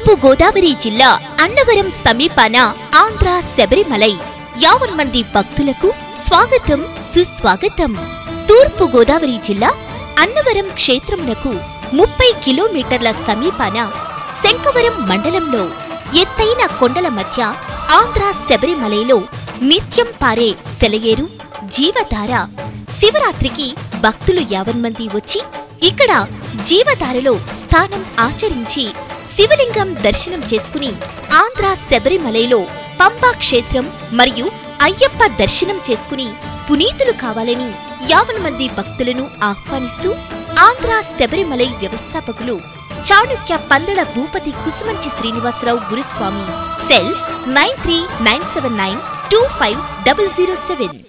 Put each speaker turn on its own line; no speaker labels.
తూర్పు గోదావరి జిల్లా అన్నవరం సమీపాన ఆంధ్ర శబరిమలై యావన్ మంది భక్తులకు స్వాగతం సుస్వాగతం తూర్పు గోదావరి జిల్లా అన్నవరం క్షేత్రమునకు ముప్పై కిలోమీటర్ల సమీపాన శంకవరం మండలంలో ఎత్తైన కొండల మధ్య ఆంధ్ర శబరిమలైలో నిత్యం పారే సెలయేరు జీవధార శివరాత్రికి భక్తులు యావన్ మంది వచ్చి ఇక్కడ జీవధారలో స్థానం ఆచరించి శివలింగం దర్శనం చేసుకుని ఆంధ్ర శబరిమలైలో పంపా క్షేత్రం మరియు అయ్యప్ప దర్శనం చేసుకుని పునీతులు కావాలని యావన్ మంది భక్తులను ఆహ్వానిస్తూ ఆంధ్ర శబరిమలై వ్యవస్థాపకులు Chanukya Pandada Bhupathi Kusumanchi Srinivasarao Guruswami cell nine three nine seven nine two five double zero seven